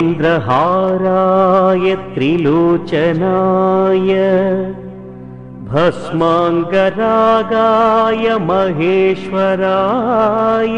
चन्द्रहाराय त्रिलोचनाय भस्माङ्गरागाय महेश्वराय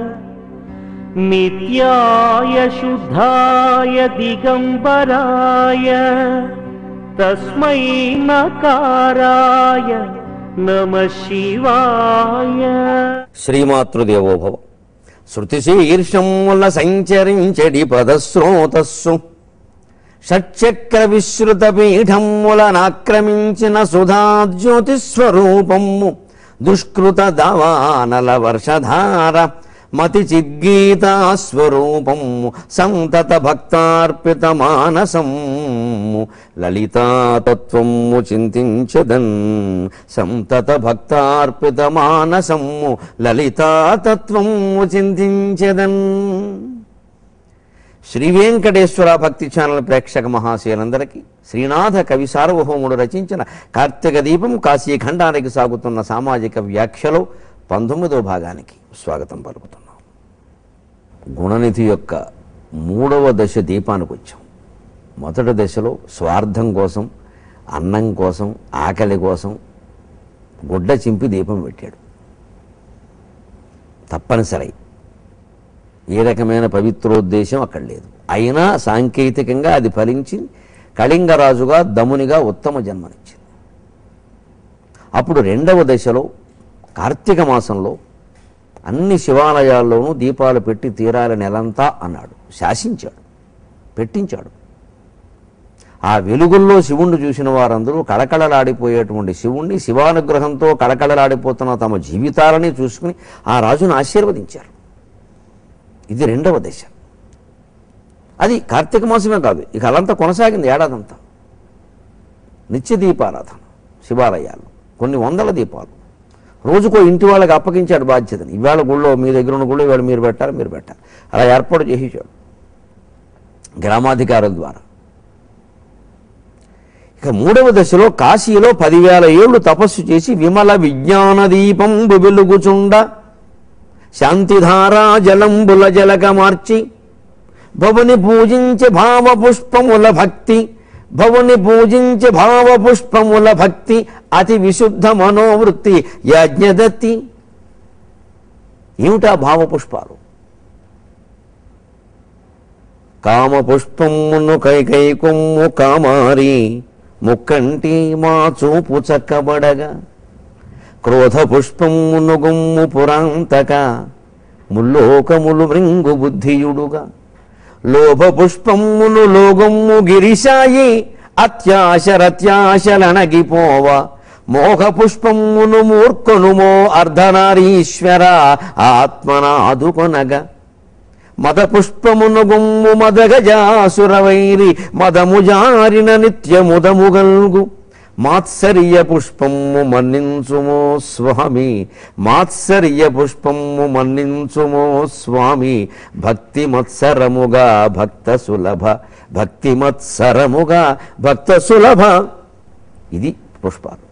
नित्याय शुद्धाय दिगम्बराय तस्मै नकाराय नमः शिवाय శ్రీమాతృదేవోభవ శృతిశీర్షముల సంచరించడి పదశ్రోతస్సు షట్చక్ర విశ్రుత పీఠములనాక్రమించిన సుధాజ్యోతిస్వరూపము దుష్కృత దావానల వర్షధార మతి చిద్గీతా స్వరూపము సంతత భక్తార్పిత మానసము లలితాతత్వము చింతించదన్ సంతత భక్తార్పిత మానసము లలితాతత్వము చింతించదన్ శ్రీ వెంకటేశ్వర భక్తి ఛానల్ ప్రేక్షక మహాశయులందరికీ శ్రీనాథ కవి సార్వభౌముడు రచించిన కార్తీక దీపం కాశీ ఖండానికి సాగుతున్న సామాజిక వ్యాఖ్యలో పంతొమ్మిదో భాగానికి స్వాగతం పలుకుతున్నాం గుణనిధి యొక్క మూడవ దశ దీపానికి వచ్చాం మొదటి దశలో స్వార్థం కోసం అన్నం కోసం ఆకలి కోసం గుడ్డ చింపి దీపం పెట్టాడు తప్పనిసరి ఏ రకమైన పవిత్రోద్దేశం అక్కడ లేదు అయినా సాంకేతికంగా అది ఫలించి కళింగరాజుగా దమునిగా ఉత్తమ జన్మనిచ్చింది అప్పుడు రెండవ దశలో కార్తీక మాసంలో అన్ని శివాలయాల్లోనూ దీపాలు పెట్టి తీరాల నెలంతా అన్నాడు శాసించాడు పెట్టించాడు ఆ వెలుగుల్లో శివుణ్ణి చూసిన వారందరూ కళకళలాడిపోయేటువంటి శివుణ్ణి శివానుగ్రహంతో కళకళలాడిపోతున్న తమ జీవితాలని చూసుకుని ఆ రాజును ఆశీర్వదించారు ఇది రెండవ దశ అది కార్తీక మాసమే కాదు ఇక అలంతా కొనసాగింది ఏడాదంతా నిత్య దీపారాధన శివాలయాలు కొన్ని వందల దీపాలు రోజుకో ఇంటి వాళ్ళకి అప్పగించాడు బాధ్యతని ఇవాళ గుళ్ళో మీ దగ్గర ఉన్న గుళ్ళో ఇవాళ మీరు పెట్టాలి మీరు పెట్టాలి అలా ఏర్పాటు చేసేసాడు గ్రామాధికారుల ద్వారా ఇక మూడవ దశలో కాశీలో పదివేల ఏళ్లు తపస్సు చేసి విమల విజ్ఞాన దీపం వెలుగుచుండ శాంతిధారా జలంబుల జలక మార్చి భవుని పూజించే భావ పుష్పముల భక్తి భవుని పూజించే భావ పుష్పముల భక్తి అతి విశుద్ధ మనోవృత్తి యజ్ఞదత్తి ఏమిటా భావ పుష్పాలు కామ పుష్పమును కైకై కొమ్ము కామారి ముక్కంటి మా చూపు చక్కబడగా క్రోధ పుష్పమును గుమ్ము పురాంతక ముల్లోకములు మృంగు బుద్ధియుడుగా లోభ పుష్పమును లోగొమ్ము గిరిశాయి అత్యాశరత్యాశలనగిపోవ మోహ పుష్పమును మూర్ఖనుమో అర్ధనారీశ్వర ఆత్మనాదుకొనగా మద పుష్పమును గుమ్ము మదగజాసురవైరి మదము జారిన నిత్యముదముగల్గు మాత్సర్య పుష్పము మన్నించుమో స్వామి మాత్సర్య పుష్పము మన్నించుమో స్వామి భక్తి మత్సరముగా భక్త సులభ భక్తి మత్సరముగా భక్త సులభ ఇది పుష్పాలు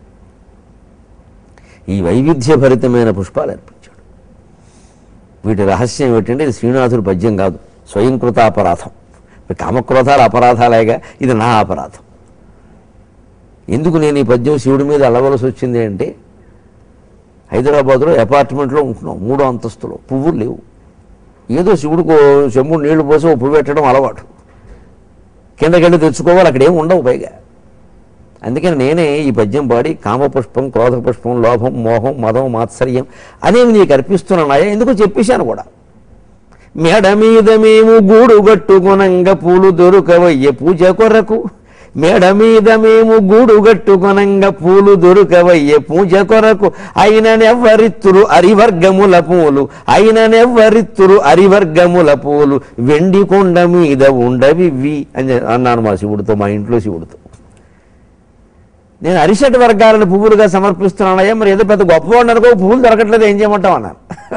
ఈ వైవిధ్యభరితమైన పుష్పాలు అర్పించాడు వీటి రహస్యం ఏమిటంటే ఇది శ్రీనాథుడి పద్యం కాదు స్వయంకృత అపరాధం ఇప్పుడు కామక్రోధాలు అపరాధాలేగా ఇది నా అపరాధం ఎందుకు నేను ఈ పద్యం శివుడి మీద అలవలసి వచ్చింది అంటే హైదరాబాద్లో అపార్ట్మెంట్లో ఉంటున్నాం మూడో అంతస్తులో పువ్వులు లేవు ఏదో శివుడికి చెంబు నీళ్లు పోసి ఓ పువ్వు పెట్టడం అలవాటు కిందకెళ్ళి తెచ్చుకోవాలి అక్కడ ఏమి ఉండవు పైగా అందుకని నేనే ఈ పద్యం పాడి కామపుష్పం క్రోధ పుష్పం లోభం మోహం మదం మాత్సర్యం అనేవి నీకు అర్పిస్తున్నాయా ఎందుకు చెప్పేశాను కూడా మేడ మీద మేము గూడు గట్టుకొనంగ పూలు దొరకవయ్యే పూజ కొరకు మేడ మీద మేము గూడు గట్టుకొనంగ పూలు దొరకవయ్యే పూజ కొరకు అయిననెవ్వరిత్తురు అరివర్గముల పూలు అయిననెవ్వరిత్తురు అరివర్గముల పూలు వెండి కొండ మీద ఉండవివి అని అన్నాను మా శివుడితో మా ఇంట్లో శివుడితో నేను అరిషట్ వర్గాలను పువ్వులుగా సమర్పిస్తున్నానయ్యా మరి ఏదో పెద్ద గొప్పవాడిని అనుకో పువ్వులు దొరకట్లేదు ఏం చేయమంటావు అన్నాను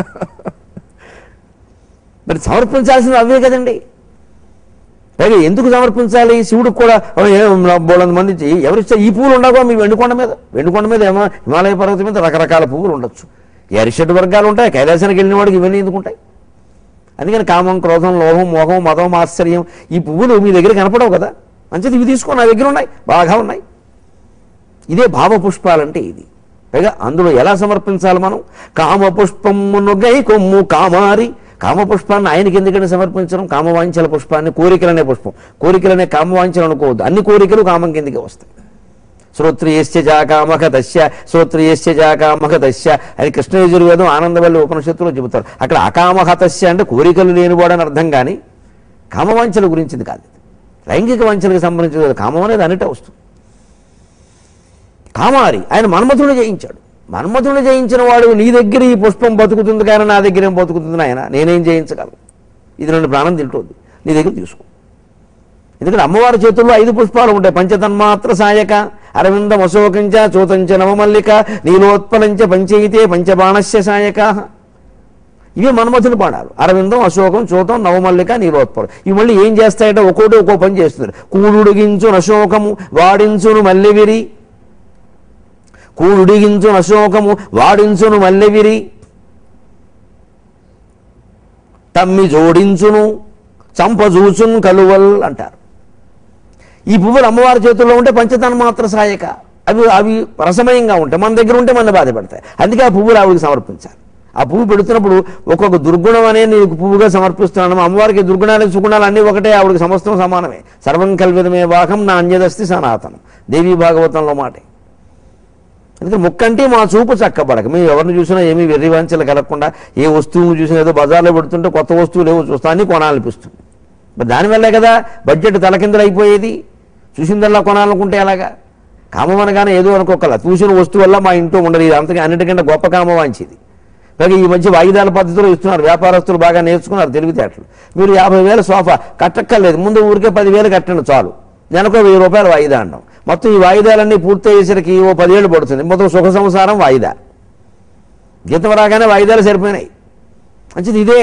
మరి సమర్పించాల్సినవి అవే కదండి పైగా ఎందుకు సమర్పించాలి శివుడికి కూడా బోళంత మంది చెయ్యి ఎవరిస్తే ఈ పువ్వులు ఉండవా మీ వెండుకొండ మీద వెండుకొండ మీద ఏమో హిమాలయ పర్వతం మీద రకరకాల పువ్వులు ఉండొచ్చు ఈ అరిషట్ వర్గాలు ఉంటాయి కైలాసానికి వెళ్ళిన వాడికి ఇవన్నీ ఎందుకు ఉంటాయి అందుకని కామం క్రోధం లోభం మోహం మదం ఆశ్చర్యం ఈ పువ్వులు మీ దగ్గర కనపడవు కదా మంచిది ఇవి తీసుకో నా దగ్గర ఉన్నాయి బాగా ఉన్నాయి ఇదే భావ పుష్పాలంటే ఇది పైగా అందులో ఎలా సమర్పించాలి మనం కామ పుష్పమును గై కొమ్ము కామారి కామ పుష్పాన్ని ఆయనకి ఎందుకంటే సమర్పించడం కామవాంఛల పుష్పాన్ని కోరికలనే పుష్పం కోరికలనే కామవాంఛలు అనుకోవద్దు అన్ని కోరికలు కామం కిందకే వస్తాయి శ్రోత్రియస్య జాకామక దశ్య శ్రోత్రియస్య జాకామక దశ్య అని కృష్ణ యజుర్వేదం ఆనందవల్లి ఉపనిషత్తులో చెబుతారు అక్కడ అకామహతస్య అంటే కోరికలు లేనివాడని అర్థం కానీ కామవాంఛల గురించింది కాదు ఇది. లైంగిక వాంఛలకు సంబంధించింది కాదు. కామం అనేది అన్నిటే వస్తుంది కామారి ఆయన మన్మథుడు జయించాడు మన్మథుడు జయించిన వాడు నీ దగ్గర ఈ పుష్పం బతుకుతుంది కానీ నా దగ్గర ఏం బతుకుతుంది ఆయన నేనేం జయించగలను ఇది నన్ను ప్రాణం తింటుంది నీ దగ్గర తీసుకో ఎందుకంటే అమ్మవారి చేతుల్లో ఐదు పుష్పాలు ఉంటాయి పంచతన్మాత్ర సాయక అరవిందం అశోకంచ చూతంచ నవమల్లిక నీలోత్పలంచ పంచయితే పంచబాణస్య సాయక ఇవే మన్మథుని పాడాలు అరవిందం అశోకం చూతం నవమల్లిక నీలోత్పలం ఇవి మళ్ళీ ఏం చేస్తాయంటే ఒక్కోటి ఒక్కో పని చేస్తున్నారు కూడుడిగించును అశోకము వాడించును మల్లెవిరి కూడుడిగించును అశోకము వాడించును మల్లెవిరి తమ్మి జోడించును చంపజూచున్ కలువల్ అంటారు ఈ పువ్వులు అమ్మవారి చేతుల్లో ఉంటే పంచతన్మాత్ర సాయక అవి అవి రసమయంగా ఉంటాయి మన దగ్గర ఉంటే మన బాధ పెడతాయి అందుకే ఆ పువ్వులు ఆవిడకి సమర్పించాలి ఆ పువ్వు పెడుతున్నప్పుడు ఒక్కొక్క దుర్గుణం అనే నీకు పువ్వుగా సమర్పిస్తున్నాను అమ్మవారికి దుర్గుణాలు సుగుణాలు అన్నీ ఒకటే ఆవిడకి సమస్తం సమానమే సర్వం కల్విదమే వాహం నా అన్యదస్తి సనాతనం దేవీ భాగవతంలో మాటే అందుకని ముక్కంటే మా చూపు చక్కబడక మేము ఎవరిని చూసినా ఏమీ వెర్రివాంచలు కలగకుండా ఏ వస్తువును చూసినా ఏదో బజార్లో పెడుతుంటే కొత్త వస్తువులు ఏవో చూస్తా అన్ని కొనాలనిపిస్తుంది మరి దానివల్లే కదా బడ్జెట్ తలకిందులు అయిపోయేది చూసిందల్లా కొనాలనుకుంటే ఎలాగా కామం అనగానే ఏదో అనుకోకల చూసిన వస్తువు వల్ల మా ఇంట్లో ఉండదు ఇది అంతగా అన్నిటికంటే గొప్ప కామం వాంచేది పైగా ఈ మధ్య వాయిదాల పద్ధతిలో ఇస్తున్నారు వ్యాపారస్తులు బాగా నేర్చుకున్నారు తెలివితేటలు మీరు యాభై వేల సోఫా కట్టక్కర్లేదు ముందు ఊరికే పదివేలు కట్టండి చాలు నెలకు వెయ్యి రూపాయలు వాయిదా అంటాం మొత్తం ఈ వాయిదాలన్నీ పూర్తయ్యేసరికి ఓ పదివేలు పడుతుంది మొత్తం సుఖ సంసారం వాయిదా జీతం రాగానే వాయిదాలు సరిపోయినాయి మంచిది ఇదే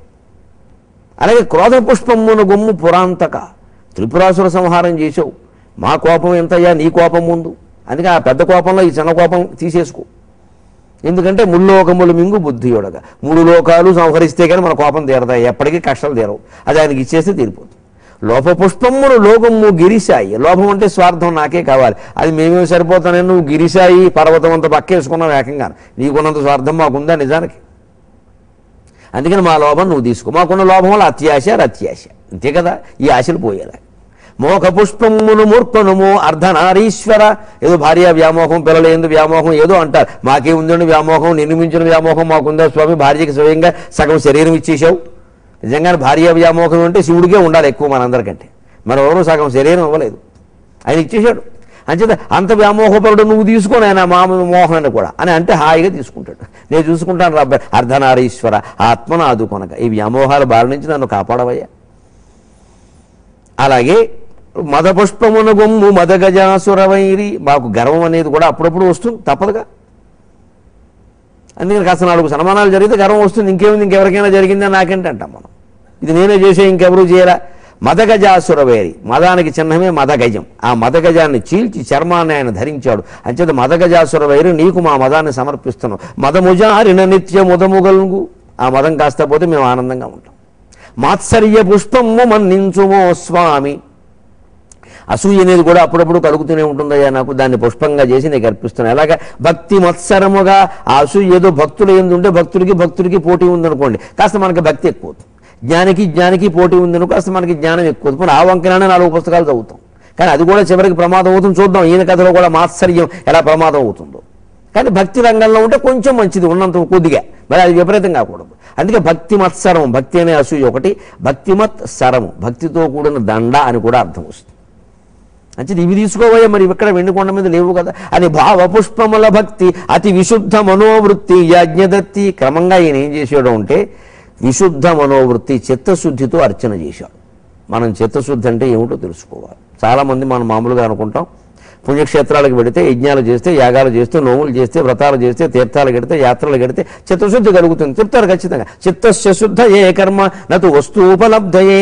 అలాగే క్రోధ పుష్పమున గుమ్ము పురాంతక త్రిపురాసుర సంహారం చేసావు మా కోపం ఎంతయ్యా నీ కోపం ముందు అందుకే ఆ పెద్ద కోపంలో ఈ చిన్న కోపం తీసేసుకో ఎందుకంటే ముల్లోకములు మింగు బుద్ధి యొడగా మూడు లోకాలు సంహరిస్తే కానీ మన కోపం తీరతాయి ఎప్పటికీ కష్టాలు తీరవు అది ఆయనకి ఇచ్చేస్తే తీరిపోతుంది లోప పుష్పమును లోకము గిరిశాయి లోపం అంటే స్వార్థం నాకే కావాలి అది మేమేం సరిపోతానని నువ్వు గిరిశాయి పర్వతం అంత పక్కేసుకున్నావు ఏకంగా నీకున్నంత స్వార్థం మాకుందా నిజానికి అందుకని మా లోపం నువ్వు తీసుకో మాకున్న లోపం వల్ల అత్యాశ రత్యాశ అంతే కదా ఈ ఆశలు పోయేలా మోక పుష్పమును మూర్ఖనుము అర్ధనారీశ్వర ఏదో భార్య వ్యామోహం పిల్లలు ఎందు వ్యామోహం ఏదో అంటారు మాకే ఉందండి వ్యామోహం నిర్మించిన వ్యామోహం మాకుందా స్వామి భార్యకి స్వయంగా సగం శరీరం ఇచ్చేసావు నిజంగానే భార్య వ్యామోహం అంటే శివుడికే ఉండాలి ఎక్కువ మనందరికంటే మనం ఎవరు సగం శరీరం ఇవ్వలేదు ఆయన ఇచ్చేశాడు అంచేత అంత వ్యామోహపరుడు నువ్వు తీసుకొని ఆయన మా మోహనాన్ని కూడా అని అంటే హాయిగా తీసుకుంటాడు నేను చూసుకుంటాను రా అర్ధనారీశ్వర ఆత్మను ఆదుకొనక ఈ వ్యామోహాల బారి నుంచి నన్ను కాపాడవయ్యా అలాగే మద పుష్పమున గొమ్ము మద గజాసురవైరి మాకు గర్వం అనేది కూడా అప్పుడప్పుడు వస్తుంది తప్పదుగా అందుకని కాస్త నాలుగు సన్మానాలు జరిగితే గర్వం వస్తుంది ఇంకేముంది ఇంకెవరికైనా జరిగిందా నాకేంటి అంటాం మనం ఇది నేనే చేసే ఇంకెవరూ చేయరా మదగజాసురవేరి మదానికి చిహ్నమే మదగజం ఆ మదగజాన్ని చీల్చి చర్మాన్ని ఆయన ధరించాడు అంచేత మదగజాసురవేరి నీకు మా మదాన్ని సమర్పిస్తున్నాం మదముజారిన నిత్య ముదముగలుగు ఆ మదం కాస్త పోతే మేము ఆనందంగా ఉంటాం మాత్సర్య పుష్పము మన్నించుమో స్వామి అసూయ అనేది కూడా అప్పుడప్పుడు కలుగుతూనే ఉంటుందయ్యా నాకు దాన్ని పుష్పంగా చేసి నీకు అర్పిస్తున్నాను అలాగే భక్తి మత్సరముగా ఆ అసూయ ఏదో భక్తులు ఏంది ఉంటే భక్తుడికి భక్తుడికి పోటీ ఉందనుకోండి కాస్త మనకి భక్తి ఎక్కువ అవుతుంది. జ్ఞానికి జ్ఞానికి పోటీ ఉందనుకో కాస్త మనకి జ్ఞానం ఎక్కువ అవుతుంది. పోనీ ఆ వంకనే నాలుగు పుస్తకాలు చదువుతాం కానీ అది కూడా చివరికి ప్రమాదం అవుతుంది చూద్దాం ఈయన కథలో కూడా మాత్సర్యం ఎలా ప్రమాదం అవుతుందో కానీ భక్తి రంగంలో ఉంటే కొంచెం మంచిది ఉన్నంత కొద్దిగా మరి అది విపరీతం కాకూడదు అందుకే భక్తి మత్సరం భక్తి అనే అసూయ ఒకటి భక్తిమత్ సరము భక్తితో కూడిన దండ అని కూడా అర్థం వస్తుంది అంటే ఇవి తీసుకోబోయే మరి ఇక్కడ వెండికొండ మీద లేవు కదా అని భావ పుష్పముల భక్తి అతి విశుద్ధ మనోవృత్తి యాజ్ఞదత్తి క్రమంగా ఈయన ఏం చేసాడు అంటే విశుద్ధ మనోవృత్తి చిత్తశుద్ధితో అర్చన చేశాడు మనం చిత్తశుద్ధి అంటే ఏమిటో తెలుసుకోవాలి చాలామంది మనం మామూలుగా అనుకుంటాం పుణ్యక్షేత్రాలకు వెడితే యజ్ఞాలు చేస్తే యాగాలు చేస్తే నోములు చేస్తే వ్రతాలు చేస్తే తీర్థాలు గడితే యాత్రలు గడితే చిత్తశుద్ధి కలుగుతుంది చెప్తారు ఖచ్చితంగా చిత్తస్య శుద్ధ ఏ కర్మ నటు వస్తూపలబ్ధయే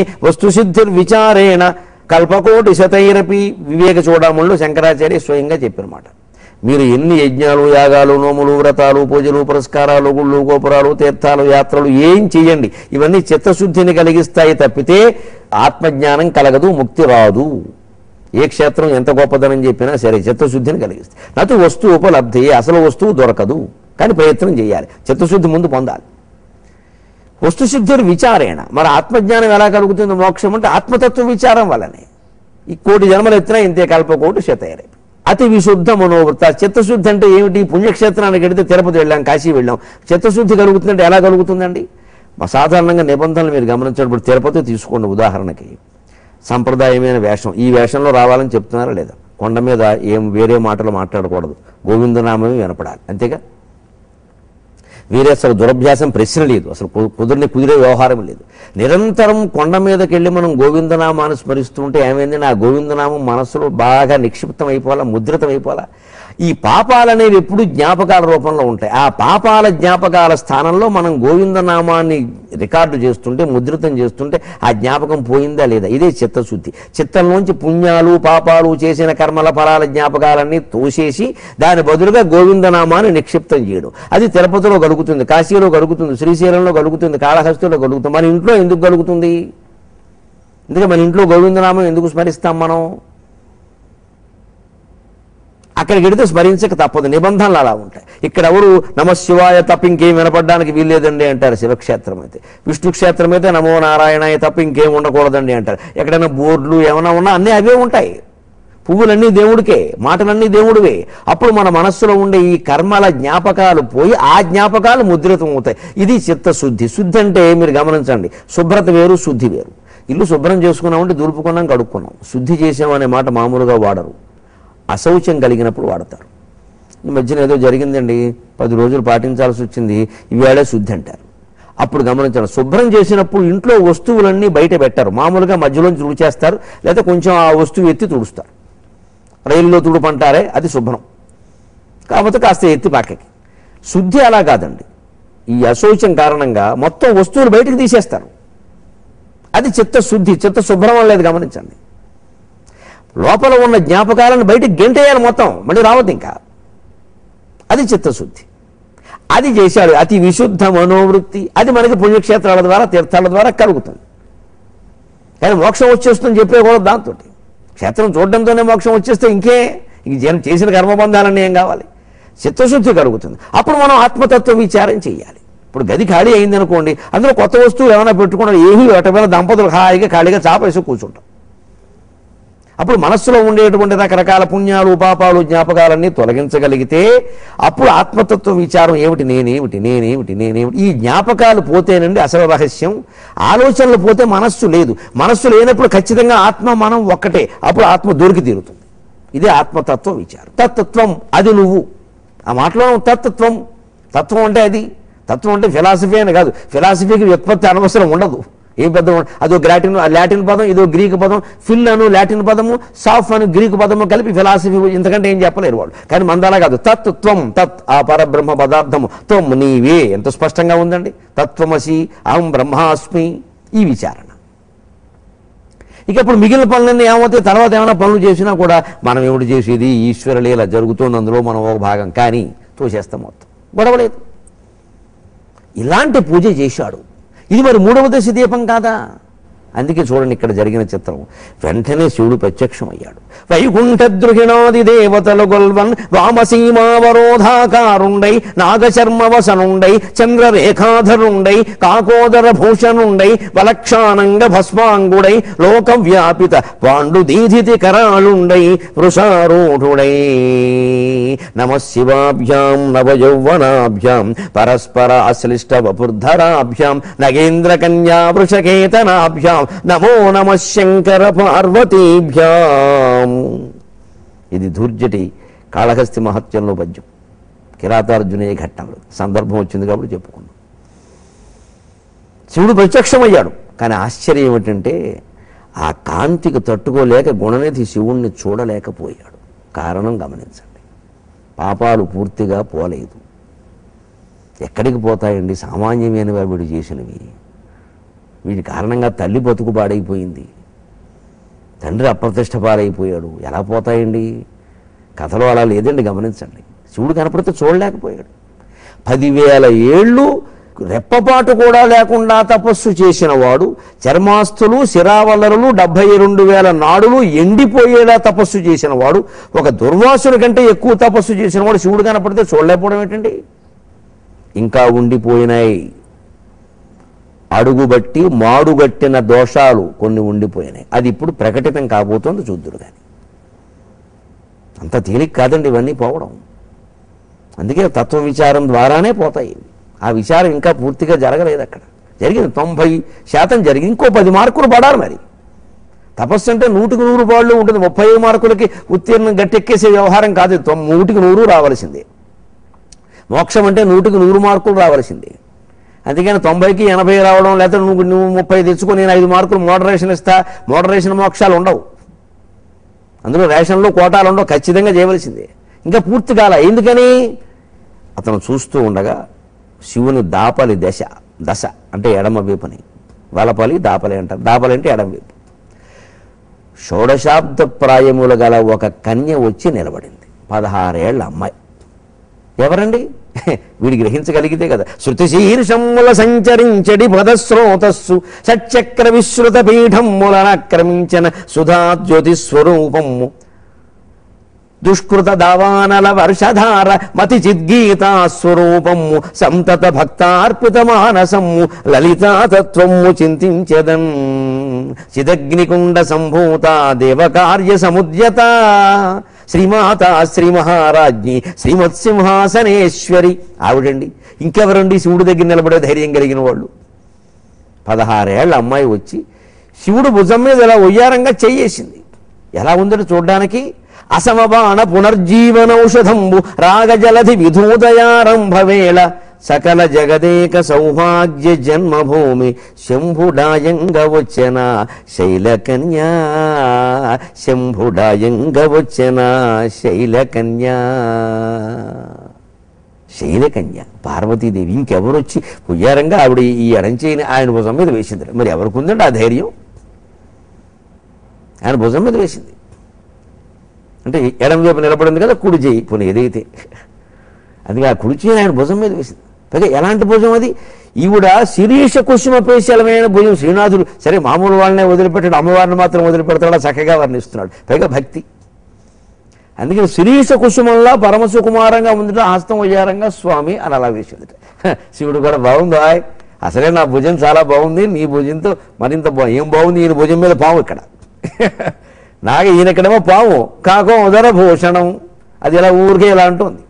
వస్తుసిద్ధిర్విచారేణ కల్పకోటి శతైరపి వివేక చూడముళ్ళు శంకరాచార్య స్వయంగా చెప్పినమాట మీరు ఎన్ని యజ్ఞాలు యాగాలు నోములు వ్రతాలు పూజలు పురస్కారాలు గుళ్ళు గోపురాలు తీర్థాలు యాత్రలు ఏం చెయ్యండి ఇవన్నీ చిత్తశుద్ధిని కలిగిస్తాయి తప్పితే ఆత్మజ్ఞానం కలగదు ముక్తి రాదు ఏ క్షేత్రం ఎంత గొప్పదనం చెప్పినా సరే చిత్తశుద్ధిని కలిగిస్తాయి నటు వస్తువు ఉపలబ్ధి అసలు వస్తువు దొరకదు కానీ ప్రయత్నం చేయాలి చిత్తశుద్ధి ముందు పొందాలి వస్తుశుద్ధుడు విచారేణ మరి ఆత్మజ్ఞానం ఎలా కలుగుతుంది మోక్షం అంటే ఆత్మతత్వ విచారం వల్లనే ఈ కోటి జన్మలు ఎత్తినా ఇంతే కల్పకోటి శతయరే అతి విశుద్ధ మనోవృత్త చిత్తశుద్ధి అంటే ఏమిటి పుణ్యక్షేత్రానికి వెళితే తిరుపతి వెళ్ళాం కాశీ వెళ్ళాం చిత్తశుద్ధి కలుగుతుందంటే ఎలా కలుగుతుందండి మా సాధారణంగా నిబంధనలు మీరు గమనించినప్పుడు తిరుపతి తీసుకోండి ఉదాహరణకి సంప్రదాయమైన వేషం ఈ వేషంలో రావాలని చెప్తున్నారా లేదా కొండ మీద ఏం వేరే మాటలు మాట్లాడకూడదు గోవిందనామమే వినపడాలి అంతేగా వేరే అసలు దురభ్యాసం ప్రశ్న లేదు అసలు కు- కుదిరిని కుదిరే వ్యవహారం లేదు నిరంతరం కొండ మీదకి వెళ్ళి మనం గోవిందనామాన్ని స్మరిస్తుంటే ఏమైంది నా గోవిందనామం మనస్సులో బాగా నిక్షిప్తం అయిపోవాలా ముద్రితం అయిపోవాలా ఈ పాపాలు అనేవి ఎప్పుడు జ్ఞాపకాల రూపంలో ఉంటాయి ఆ పాపాల జ్ఞాపకాల స్థానంలో మనం గోవిందనామాన్ని రికార్డు చేస్తుంటే ముద్రితం చేస్తుంటే ఆ జ్ఞాపకం పోయిందా లేదా ఇదే చిత్తశుద్ధి చిత్తంలోంచి పుణ్యాలు పాపాలు చేసిన కర్మల ఫలాల జ్ఞాపకాలన్నీ తోసేసి దాని బదులుగా గోవిందనామాన్ని నిక్షిప్తం చేయడం అది తిరుపతిలో కలుగుతుంది కాశీలో కలుగుతుంది శ్రీశైలంలో కలుగుతుంది కాళహస్తిలో కలుగుతుంది మన ఇంట్లో ఎందుకు కలుగుతుంది ఎందుకంటే మన ఇంట్లో గోవిందనామం ఎందుకు స్మరిస్తాం మనం అక్కడికి వెడితే స్మరించక తప్పదు నిబంధనలు అలా ఉంటాయి ఇక్కడ ఎవరు నమశివాయ తప్ప ఇంకేం వినపడడానికి వీల్లేదండి అంటారు శివక్షేత్రం అయితే విష్ణు క్షేత్రం అయితే నమో నారాయణాయ తప్ప ఇంకేం ఉండకూడదండి అంటారు ఎక్కడైనా బోర్డులు ఏమైనా ఉన్నా అన్నీ అవే ఉంటాయి పువ్వులన్నీ దేవుడికే మాటలన్నీ దేవుడివే అప్పుడు మన మనస్సులో ఉండే ఈ కర్మల జ్ఞాపకాలు పోయి ఆ జ్ఞాపకాలు ముద్రితం అవుతాయి ఇది చిత్తశుద్ధి శుద్ధి అంటే మీరు గమనించండి శుభ్రత వేరు శుద్ధి వేరు ఇల్లు శుభ్రం చేసుకున్నామంటే దులుపుకున్నాం కడుక్కున్నాం శుద్ధి చేసాం అనే మాట మామూలుగా వాడరు అశౌచం కలిగినప్పుడు వాడతారు ఈ మధ్యన ఏదో జరిగిందండి పది రోజులు పాటించాల్సి వచ్చింది ఈవేళ శుద్ధి అంటారు అప్పుడు గమనించాలి శుభ్రం చేసినప్పుడు ఇంట్లో వస్తువులన్నీ బయట పెట్టారు మామూలుగా మధ్యలోంచి తుడిచేస్తారు లేదా కొంచెం ఆ వస్తువు ఎత్తి తుడుస్తారు రైల్లో తుడుపంటారే అది శుభ్రం కాకపోతే కాస్త ఎత్తి పక్కకి శుద్ధి అలా కాదండి ఈ అశౌచం కారణంగా మొత్తం వస్తువులు బయటకు తీసేస్తారు అది చిత్తశుద్ధి చిత్త శుభ్రం లేదు గమనించండి లోపల ఉన్న జ్ఞాపకాలను బయటికి గెంటేయాలి మొత్తం మళ్ళీ రావద్దు ఇంకా అది చిత్తశుద్ధి అది చేశాడు అతి విశుద్ధ మనోవృత్తి అది మనకి పుణ్యక్షేత్రాల ద్వారా తీర్థాల ద్వారా కలుగుతుంది కానీ మోక్షం వచ్చేస్తుందని చెప్పేకూడదు దాంతో క్షేత్రం చూడడంతోనే మోక్షం వచ్చేస్తే ఇంకే ఇంక జనం చేసిన కర్మబంధాలన్నీ ఏం కావాలి చిత్తశుద్ధి కలుగుతుంది అప్పుడు మనం ఆత్మతత్వ విచారం చేయాలి ఇప్పుడు గది ఖాళీ అయింది అనుకోండి అందులో కొత్త వస్తువులు ఏమైనా పెట్టుకున్నారు ఏమీ వేల దంపతులు హాయిగా ఖాళీగా చాపేసి కూర్చుంటాం అప్పుడు మనస్సులో ఉండేటువంటి రకరకాల పుణ్యాలు పాపాలు జ్ఞాపకాలన్నీ తొలగించగలిగితే అప్పుడు ఆత్మతత్వ విచారం ఏమిటి నేనేమిటి నేనేమిటి నేనేమిటి ఈ జ్ఞాపకాలు పోతేనండి అసలు రహస్యం ఆలోచనలు పోతే మనస్సు లేదు మనస్సు లేనప్పుడు ఖచ్చితంగా ఆత్మ మనం ఒక్కటే అప్పుడు ఆత్మ దొరికి తీరుతుంది ఇదే ఆత్మతత్వ విచారం తత్వం అది నువ్వు ఆ మాటలో తత్వం తత్వం అంటే అది తత్వం అంటే ఫిలాసఫీ అని కాదు ఫిలాసఫీకి వ్యుత్పత్తి అనవసరం ఉండదు ఏం పెద్ద ఉండ- అదో గ్రాటిన్ లాటిన్ పదం ఇదో గ్రీక్ పదం ఫిల్ అను లాటిన్ పదము సాఫ్ అను గ్రీక్ పదము కలిపి ఫిలాసఫీ ఇంతకంటే ఏం చెప్పలేరు వాళ్ళు కానీ మందాలా కాదు తత్వం తత్ ఆ పరబ్రహ్మ పదార్థము త్వం నీవే ఎంత స్పష్టంగా ఉందండి తత్వమసి అహం బ్రహ్మాస్మి ఈ విచారణ ఇక ఇప్పుడు మిగిలిన పనులన్నీ ఏమవుతాయి తర్వాత ఏమైనా పనులు చేసినా కూడా మనం ఏమిటి చేసేది ఈశ్వరలీల జరుగుతోంది అందులో మనం ఒక భాగం కానీ తోసేస్తాం మొత్తం గొడవలేదు ఇలాంటి పూజ చేశాడు ఇది మరి మూడవ దశ దీపం కాదా అందుకే చూడండి ఇక్కడ జరిగిన చిత్రం వెంటనే శివుడు ప్రత్యక్షమయ్యాడు వైకుంఠ ద్రుహిణాది దేవతలు గొల్వన్ వామసీమావరోధాకారుండై నాగశర్మ వసనుండై చంద్రరేఖాధరుండై కాకోదర భూషణుండై వలక్షానంగ భస్మాంగుడై లోకవ్యాపిత పాండు దీధితి కరాళుండై వృషారూఢుడై నమ శివాభ్యాం నవయౌవనాభ్యాం పరస్పర అశ్లిష్ట వపుర్ధరాభ్యాం నగేంద్ర కన్యా వృషకేతనాభ్యాం నమో నమ శంకర పార్వతీభ్యాం ఇది ధూర్జటి కాళహస్తి మహత్యంలో పద్యం కిరాతార్జునీయ ఘట్టంలో సందర్భం వచ్చింది కాబట్టి చెప్పుకున్నాం శివుడు ప్రత్యక్షమయ్యాడు కానీ ఆశ్చర్యం ఏమిటంటే ఆ కాంతికి తట్టుకోలేక గుణనిధి శివుణ్ణి చూడలేకపోయాడు కారణం గమనించండి పాపాలు పూర్తిగా పోలేదు ఎక్కడికి పోతాయండి సామాన్యమైనవి వీడు చేసినవి వీటి కారణంగా తల్లి బతుకు పాడైపోయింది తండ్రి అప్రతిష్ట పాలైపోయాడు ఎలా పోతాయండి కథలో అలా లేదండి గమనించండి శివుడు కనపడితే చూడలేకపోయాడు పదివేల ఏళ్ళు రెప్పపాటు కూడా లేకుండా తపస్సు చేసిన వాడు చర్మాస్తులు శిరావల్లరులు డెబ్భై రెండు వేల నాడులు ఎండిపోయేలా తపస్సు చేసిన వాడు ఒక దుర్వాసుని కంటే ఎక్కువ తపస్సు చేసిన వాడు శివుడు కనపడితే చూడలేకపోవడం ఏంటండి ఇంకా ఉండిపోయినాయి అడుగుబట్టి మాడుగట్టిన దోషాలు కొన్ని ఉండిపోయినాయి అది ఇప్పుడు ప్రకటితం కాబోతోంది చూద్దురు కానీ అంత తేలిక కాదండి ఇవన్నీ పోవడం అందుకే తత్వ విచారం ద్వారానే పోతాయి ఆ విచారం ఇంకా పూర్తిగా జరగలేదు అక్కడ జరిగింది తొంభై శాతం జరిగింది ఇంకో పది మార్కులు పడాలి మరి తపస్సు అంటే నూటికి నూరు పాళ్ళు ఉంటుంది ముప్పై మార్కులకి ఉత్తీర్ణం గట్టెక్కేసే వ్యవహారం కాదు ఇది తొమ్- నూటికి నూరు రావాల్సిందే మోక్షం అంటే నూటికి నూరు మార్కులు రావాల్సిందే అందుకని తొంభైకి ఎనభై రావడం లేకపోతే నువ్వు నువ్వు ముప్పై తెచ్చుకొని నేను ఐదు మార్కులు మోడరేషన్ ఇస్తా మోడరేషన్ మోక్షాలు ఉండవు అందులో రేషన్లో కోటాలు ఉండవు ఖచ్చితంగా చేయవలసిందే ఇంకా పూర్తి కాల ఎందుకని అతను చూస్తూ ఉండగా శివుని దాపలి దశ దశ అంటే ఎడమ వైపుని వలపలి దాపలి అంటారు దాపలి అంటే ఎడమ వైపు షోడశాబ్ద ప్రాయములు గల ఒక కన్య వచ్చి నిలబడింది పదహారేళ్ల అమ్మాయి ఎవరండి వీడి గ్రహించగలిగితే కదా శృతి శీర్షముల సంచరించడి పదస్రోతస్సు సచక్ర విశ్రుత పీఠములనక్రమించిన సుధా జ్యోతి స్వరూపము దుష్కృత దావానల వర్షధార మతి చిద్గీతా స్వరూపము సంతత భక్తార్పిత మానసము లలితా తత్వము చింతించదన్ చిదగ్నికుండ సంభూత దేవకార్య సముద్యత శ్రీమాత శ్రీ మహారాజ్ఞి శ్రీమత్సింహాసనేశ్వరి ఆవిడండి ఇంకెవరండి శివుడి దగ్గర నిలబడే ధైర్యం కలిగిన వాళ్ళు పదహారేళ్ల అమ్మాయి వచ్చి శివుడు భుజం మీద ఇలా ఒయ్యారంగా చెయ్యేసింది ఎలా ఉందని చూడ్డానికి అసమబాణ పునర్జీవనౌషధంబు రాగజలధి విధూదయారంభవేళ సకల జగదేక సౌభాగ్య జన్మభూమి శంభుడాయంగ వచ్చన శైలకన్యా శంభుడాయంగ వచ్చన శైలకన్యా శైలకన్య పార్వతీదేవి ఇంకెవరు వచ్చి పుయ్యారంగా ఆవిడ ఈ ఎడంచేయిని ఆయన భుజం మీద వేసింది మరి ఎవరికి ఉందండి ఆ ధైర్యం ఆయన భుజం మీద వేసింది అంటే ఎడం వైపు నిలబడింది కదా కుడి చేయి పోనీ ఏదైతే అందుకే ఆ కుడి చేయి ఆయన భుజం మీద వేసింది పైగా ఎలాంటి భుజం అది ఈవిడ శిరీష కుసుమ పేశలమైన భుజం శ్రీనాథుడు సరే మామూలు వాళ్ళనే వదిలిపెట్టాడు అమ్మవారిని మాత్రం వదిలిపెడతాడు చక్కగా వర్ణిస్తున్నాడు పైగా భక్తి అందుకని శిరీష కుసుమంలా పరమసుకుమారంగా ఉందిట హస్తం ఉయ్యారంగా స్వామి అని అలా వేసిందిట హ, శివుడు కూడా బాగుంది ఆయ్ అసలే నా భుజం చాలా బాగుంది నీ భుజంతో మరింత బాగుంది ఏం బాగుంది ఈయన భుజం మీద పాము ఇక్కడ నాగ ఈయనక్కడేమో పాము కాకం ఉదర భూషణం అది ఇలా ఊరికే ఇలా అంటుంది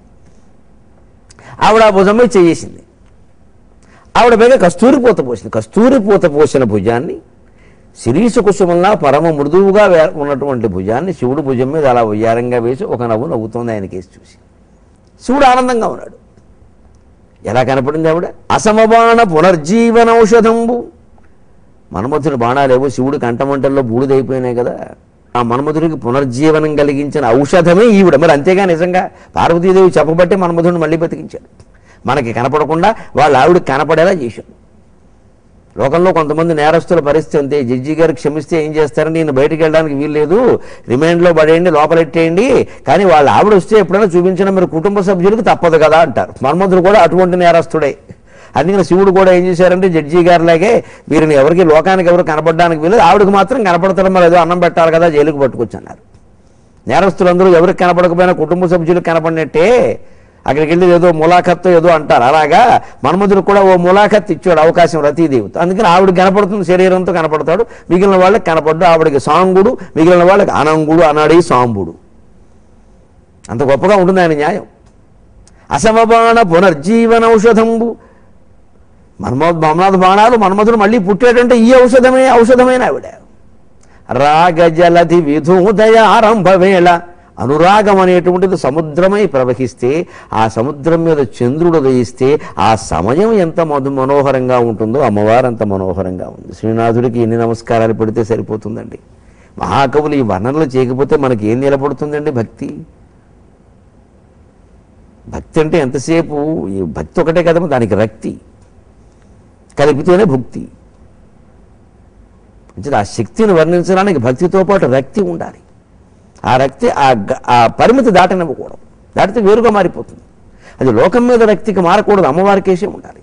ఆవిడ ఆ భుజం మీద చేసింది ఆవిడ పైగా కస్తూరి పూత పోసింది కస్తూరి పూత పోసిన భుజాన్ని శిరీష కుసుమంలా పరమ మృదువుగా వే- ఉన్నటువంటి భుజాన్ని శివుడు భుజం మీద అలా ఉయ్యారంగా వేసి ఒక నవ్వు నవ్వుతోంది ఆయన కేసు చూసి శివుడు ఆనందంగా ఉన్నాడు ఎలా కనపడింది ఆవిడ అసమబాణ పునర్జీవన ఔషధంబు మన్మధుని బాణాలేవో శివుడి కంఠమంటల్లో బూడిదైపోయినాయి కదా ఆ మన్మధుడికి పునర్జీవనం కలిగించిన ఔషధమే ఈవిడ మరి అంతేగా నిజంగా పార్వతీదేవి చెప్పబట్టే మన్మధుడిని మళ్ళీ బతికించాడు మనకి కనపడకుండా వాళ్ళ ఆవిడకి కనపడేలా చేశాడు లోకంలో కొంతమంది నేరస్తుల పరిస్థితి అంతే జడ్జి గారు క్షమిస్తే ఏం చేస్తారని నేను బయటికి వెళ్ళడానికి వీల్లేదు రిమాండ్లో పడేయండి లోపలెట్టేయండి కానీ వాళ్ళ ఆవిడ వస్తే ఎప్పుడైనా చూపించడం మీరు కుటుంబ సభ్యులకు తప్పదు కదా అంటారు మన్మధుడు కూడా అటువంటి నేరస్తుడే అందుకని శివుడు కూడా ఏం చేశారంటే జడ్జి గారిలాగే వీరిని ఎవరికి లోకానికి ఎవరు కనపడడానికి వీలేదు ఆవిడకి మాత్రం కనపడతారో మరి ఏదో అన్నం పెట్టాలి కదా జైలుకు పట్టుకొచ్చన్నారు నేరస్తులందరూ ఎవరికి కనపడకపోయినా కుటుంబ సభ్యులకు కనపడినట్టే అక్కడికి వెళ్ళి ఏదో ములాఖత్తు ఏదో అంటారు అలాగా మన్మధుడు కూడా ఓ ములాఖత్ ఇచ్చాడు అవకాశం రతీదేవితో అందుకని ఆవిడ కనపడుతుంది శరీరంతో కనపడతాడు మిగిలిన వాళ్ళకి కనపడ్డు ఆవిడకి సాంగుడు మిగిలిన వాళ్ళకి అనంగుడు అనాడి సాంబుడు అంత గొప్పగా ఉంటుంది ఆయన న్యాయం అసమబాణ పునర్జీవన ఔషధంబు మన్మో మన్మథ బాణాలు మన్మధుడు మళ్ళీ పుట్టాడంటే ఈ ఔషధమే ఔషధమైన ఆవిడ రాగజలధి విధూదయ ఆరంభ వేళ అనురాగం అనేటువంటిది సముద్రమై ప్రవహిస్తే ఆ సముద్రం మీద చంద్రుడు ఉదయిస్తే ఆ సమయం ఎంత మధు మనోహరంగా ఉంటుందో అమ్మవారు అంత మనోహరంగా ఉంది శ్రీనాథుడికి ఎన్ని నమస్కారాలు పెడితే సరిపోతుందండి మహాకవులు ఈ వర్ణనలు చేయకపోతే మనకి ఏం నిలబడుతుందండి భక్తి భక్తి అంటే ఎంతసేపు ఈ భక్తి ఒకటే కదమ్మా దానికి రక్తి కలిపితేనే భుక్తి అంటే ఆ శక్తిని వర్ణించడానికి భక్తితో పాటు రక్తి ఉండాలి ఆ రక్తి ఆ గ- ఆ పరిమితి దాటనివ్వకూడదు దాటితే వేరుగా మారిపోతుంది అది లోకం మీద రక్తికి మారకూడదు అమ్మవారికేసే ఉండాలి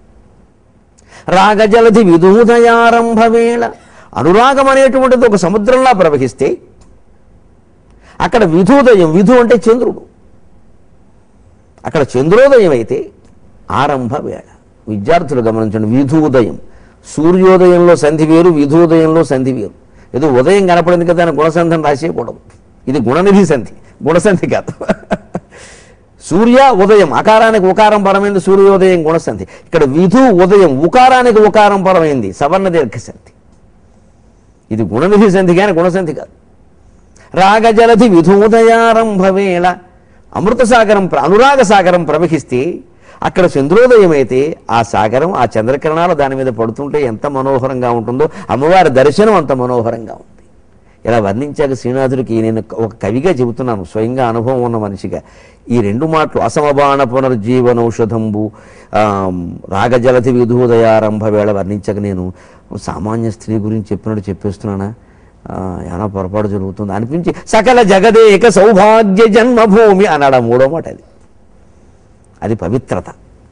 రాగజలధి విదూదయారంభ వేళ అనురాగం అనేటువంటిది ఒక సముద్రంలా ప్రవహిస్తే అక్కడ విధూదయం విధు అంటే చంద్రుడు అక్కడ చంద్రోదయం అయితే ఆరంభ వేళ విద్యార్థులు గమనించండి విధూదయం సూర్యోదయంలో సంధి వేరు విధూదయంలో సంధి వేరు ఏదో ఉదయం కనపడింది కదా అని గుణసంధం రాసేయకూడదు ఇది గుణనిధి సంధి గుణసంధి కాదు సూర్య ఉదయం అకారానికి ఉకారం పరమైంది సూర్యోదయం గుణసంధి ఇక్కడ విధు ఉదయం ఉకారానికి ఉకారం పరమైంది సవర్ణ దీర్ఘ సంధి ఇది గుణనిధి సంధి కానీ గుణసంధి కాదు రాగజలధి విధూదయారంభ వేళ అమృత సాగరం ప్ర- అనురాగ సాగరం ప్రవహిస్తే అక్కడ చంద్రోదయం అయితే ఆ సాగరం ఆ చంద్రకిరణాలు దాని మీద పడుతుంటే ఎంత మనోహరంగా ఉంటుందో అమ్మవారి దర్శనం అంత మనోహరంగా ఉంది ఇలా వర్ణించాక శ్రీనాథుడికి నేను ఒక కవిగా చెబుతున్నాను స్వయంగా అనుభవం ఉన్న మనిషిగా ఈ రెండు మాటలు అసమబాణ పునర్జీవనౌషధంబు ఆమ్, రాగజలధి విధూదయారంభ వేళ వర్ణించక నేను సామాన్య స్త్రీ గురించి చెప్పినట్టు చెప్పేస్తున్నానా ఆ, ఏమైనా పొరపాటు జరుగుతుంది అనిపించి సకల జగదేక సౌభాగ్య జన్మభూమి అన్నాడు ఆ మూడో మాట అది అది పవిత్రత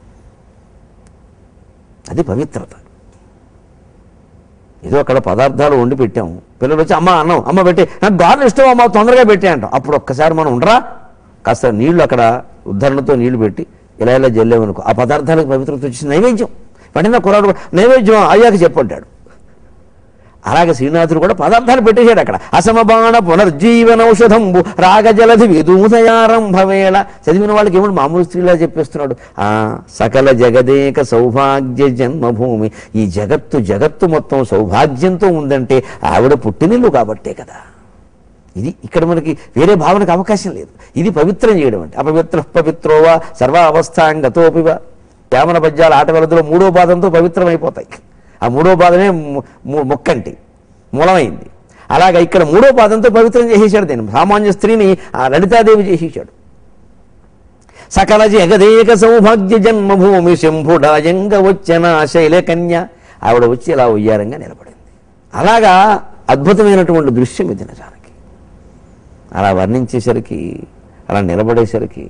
అది పవిత్రత ఏదో అక్కడ పదార్థాలు వండి పెట్టాము పిల్లలు వచ్చి అమ్మ అన్నం అమ్మ పెట్టి నాకు గారెలు ఇష్టం అమ్మ తొందరగా పెట్టి అంటాం అప్పుడు ఒక్కసారి మనం ఉండరా కాస్త నీళ్లు అక్కడ ఉద్ధరణతో నీళ్లు పెట్టి ఇలా ఇలా జల్లేమనుకో ఆ పదార్థాలకు పవిత్రత వచ్చి నైవేద్యం వెంటనే కుర్రాడు కూడా, నైవేద్యం అయ్యాక చెప్పంటాడు అలాగే శ్రీనాథుడు కూడా పదార్థాలు పెట్టేశాడు అక్కడ అసమబాణ పునర్జీవనౌషధంబు రాగజలధి విదూదయారంభ వేళ చదివిన వాళ్ళకి ఏమిటి మామూలు స్త్రీలా చెప్పేస్తున్నాడు ఆ సకల జగదేక సౌభాగ్య జన్మభూమి ఈ జగత్తు జగత్తు మొత్తం సౌభాగ్యంతో ఉందంటే ఆవిడ పుట్టినిల్లు కాబట్టే కదా ఇది ఇక్కడ మనకి వేరే భావనకు అవకాశం లేదు ఇది పవిత్రం చేయడం అంటే అపవిత్ర పవిత్రోవా సర్వ అవస్థాంగతోపివ యామన పద్యాల ఆట వ్యవధిలో మూడో పాదంతో పవిత్రమైపోతాయి ఆ మూడో పాదమే ము- ము- మొక్కంటి మూలమైంది అలాగే ఇక్కడ మూడో పాదంతో పవిత్రం చేసేసాడు దీన్ని సామాన్య స్త్రీని ఆ లలితాదేవి చేసేసాడు సకల జగదేక సౌభాగ్య జన్మభూమి శంభుడాయంగ వచ్చిన శైలకన్య ఆవిడ వచ్చి ఇలా ఉయ్యారంగా నిలబడింది అలాగా అద్భుతమైనటువంటి దృశ్యం ఇది నిజానికి అలా వర్ణించేసరికి అలా నిలబడేసరికి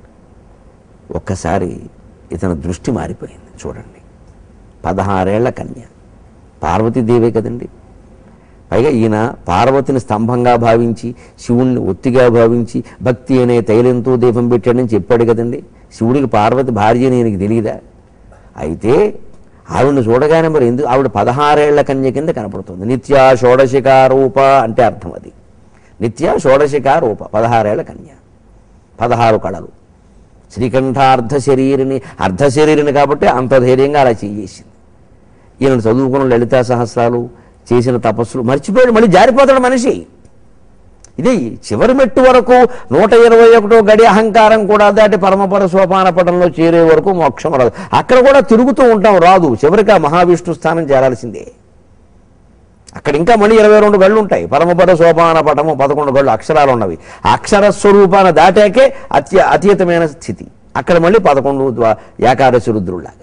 ఒక్కసారి ఇతని దృష్టి మారిపోయింది చూడండి పదహారేళ్ల కన్య పార్వతీదేవే కదండి పైగా ఈయన పార్వతిని స్తంభంగా భావించి శివుణ్ణి ఒత్తిగా భావించి భక్తి అనే తైలంతో దీపం పెట్టాడని చెప్పాడు కదండి శివుడికి పార్వతి భార్య అని ఈయనకి తెలియదా అయితే ఆవిడని చూడగానే మరి ఎందుకు ఆవిడ పదహారేళ్ల కన్య కింద కనపడుతుంది నిత్యా షోడశికారూప అంటే అర్థం అది నిత్య షోడశికారూప పదహారేళ్ల కన్య పదహారు కళలు శ్రీకంఠార్ధ శరీరిని అర్ధ శరీరిని కాబట్టి అంత ధైర్యంగా అలా చేసేసింది ఈయన చదువుకున్న లలితా సహస్రాలు చేసిన తపస్సులు మర్చిపోయాడు మళ్ళీ జారిపోతాడు మనిషి ఇదే చివరి మెట్టు వరకు నూట ఇరవై ఒకటో గడి అహంకారం కూడా దాటి పరమపర సోపాన పటంలో చేరే వరకు మోక్షం రాదు అక్కడ కూడా తిరుగుతూ ఉంటాం రాదు చివరికి ఆ మహావిష్ణు స్థానం చేరాల్సిందే అక్కడ ఇంకా మళ్ళీ ఇరవై రెండు గళ్ళు ఉంటాయి పరమపద సోపాన పటము పదకొండు గళ్ళు అక్షరాలు ఉన్నవి ఆ అక్షర స్వరూపాన దాటాకే అత్య అతీతమైన స్థితి అక్కడ మళ్ళీ పదకొండు ద్వా ఏకాదశి రుద్రులాగా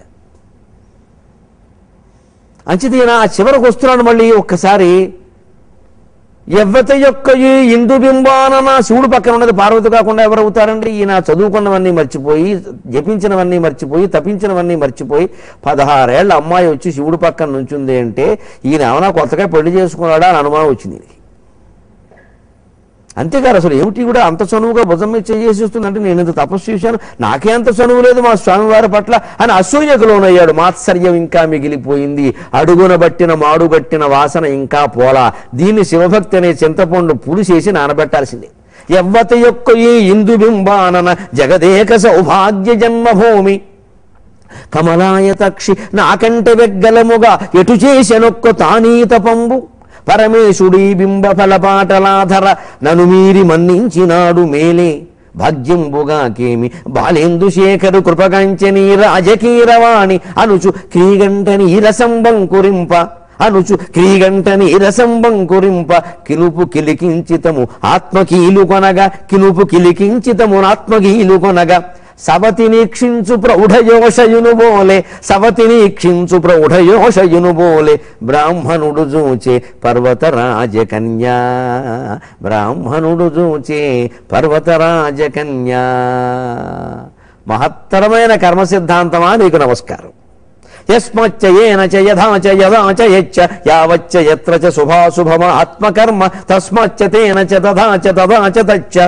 అంచిది ఈయన ఆ చివరకు వస్తున్నాడు మళ్ళీ ఒక్కసారి ఎవ్వత యొక్క ఈ ఇందు బింబానన శివుడు పక్కన ఉన్నది పార్వతి కాకుండా ఎవరు అవుతారండి ఈయన చదువుకున్నవన్నీ మర్చిపోయి జపించినవన్నీ మర్చిపోయి తపించినవన్నీ మర్చిపోయి పదహారేళ్ల అమ్మాయి వచ్చి శివుడు పక్కన నుంచుంది అంటే ఈయన ఏమైనా కొత్తగా పెళ్లి చేసుకున్నాడా అని అనుమానం వచ్చింది ఈయనకి. అంతేకాదు అసలు ఏమిటి కూడా అంత చనువుగా భుజం మీద చేసేస్తుంది అంటే నేను ఇంత తపస్సు చేశాను నాకే అంత చనువు లేదు మా స్వామివారి పట్ల అని అసూయకు లోనయ్యాడు మాత్సర్యం ఇంకా మిగిలిపోయింది అడుగున బట్టిన మాడుగట్టిన వాసన ఇంకా పోలా దీన్ని శివభక్తి అనే చింతపండు పులిసేసి నానబెట్టాల్సిందే ఎవ్వత యొక్క ఈ ఇందు బింబానన జగదేక సౌభాగ్య జన్మభూమి కమలాయతక్షి నాకంటే వెగ్గలముగా ఎటు చేసెనొక్క తానీత పంబు పరమేశుడీ బింబ ఫలపాటలాధర నను మీరి మన్నించినాడు మేలే భాగ్యంబుగాకేమి బాలేందు శేఖరు కృపకంచని రాజకీరవాణి అనుచు క్రీగంటని రసంబం కురింప అనుచు క్రీగంటని రసంబం కురింప కినుపు కిలికించితము ఆత్మకీలు కొనగా కినుపు కిలికించితము ఆత్మకీలు కొనగా సవతి నీక్షించు ప్రౌఢయోషయును బోలే సవతి నీక్షించు ప్రౌఢయోషయును బోలే బ్రాహ్మణుడు జూచే పర్వతరాజ కన్యా బ్రాహ్మణుడు జూచే పర్వతరాజ కన్యా మహత్తరమైన కర్మ సిద్ధాంతమా నీకు నమస్కారం యస్మచ్చ ఏన చ యథా చ యదా చ యచ్చ యావచ్చ యత్ర చ శుభాశుభమ ఆత్మకర్మ తస్మచ్చ తేన చ తథా చ తదా చ తచ్చ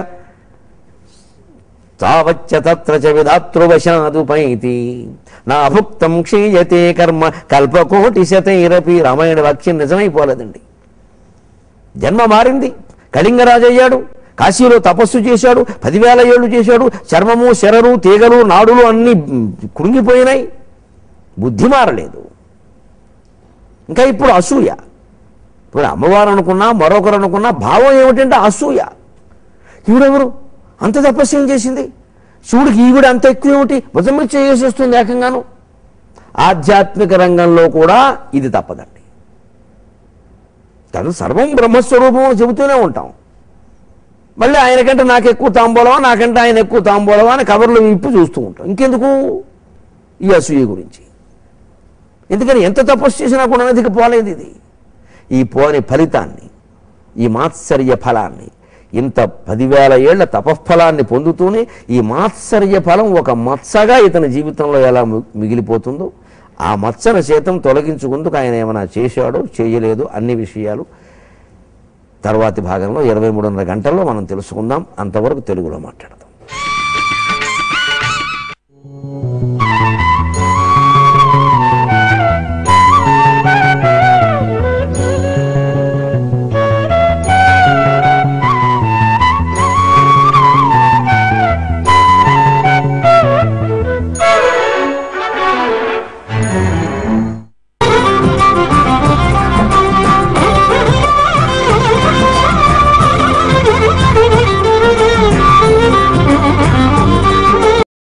తావచ్చ తత్ర చ విధాతృవశాదుపైతి నా భుక్తం క్షీయతే కర్మ కల్పకోటి శతైరపి రామాయణ వాక్యం నిజమైపోలేదండి జన్మ మారింది కళింగరాజు అయ్యాడు కాశీలో తపస్సు చేశాడు పదివేల ఏళ్ళు చేశాడు చర్మము శరరు తీగలు నాడులు అన్నీ కృంగిపోయినాయి బుద్ధి మారలేదు ఇంకా ఇప్పుడు అసూయ ఇప్పుడు అమ్మవారు అనుకున్నా మరొకరు అనుకున్నా భావం ఏమిటంటే అసూయ ఈవిడెవరు అంత తపస్సు ఏం చేసింది శివుడికి ఈవిడ అంత ఎక్కువ ఏమిటి భుజం మీద చేసేస్తుంది ఏకంగాను ఆధ్యాత్మిక రంగంలో కూడా ఇది తప్పదండి కానీ సర్వం బ్రహ్మస్వరూపం అని చెబుతూనే ఉంటాం మళ్ళీ ఆయనకంటే నాకు ఎక్కువ తాంబూలమా నాకంటే ఆయన ఎక్కువ తాంబూలమా అని కవర్లు విప్పి చూస్తూ ఉంటాం ఇంకెందుకు ఈ అసూయ గురించి ఎందుకని ఎంత తపస్సు చేసినా కూడా నదికి పోలేదు ఇది ఈ పోని ఫలితాన్ని ఈ మాత్సర్య ఫలాన్ని ఇంత పదివేల ఏళ్ల తపఫలాన్ని పొందుతూనే ఈ మాత్సర్య ఫలం ఒక మత్సగా ఇతని జీవితంలో ఎలా మి- మిగిలిపోతుందో ఆ మత్సను చేతం తొలగించుకుందుకు ఆయన ఏమైనా చేశాడో చేయలేదో అన్ని విషయాలు తర్వాతి భాగంలో ఇరవై మూడున్నర గంటల్లో మనం తెలుసుకుందాం అంతవరకు తెలుగులో మాట్లాడదాం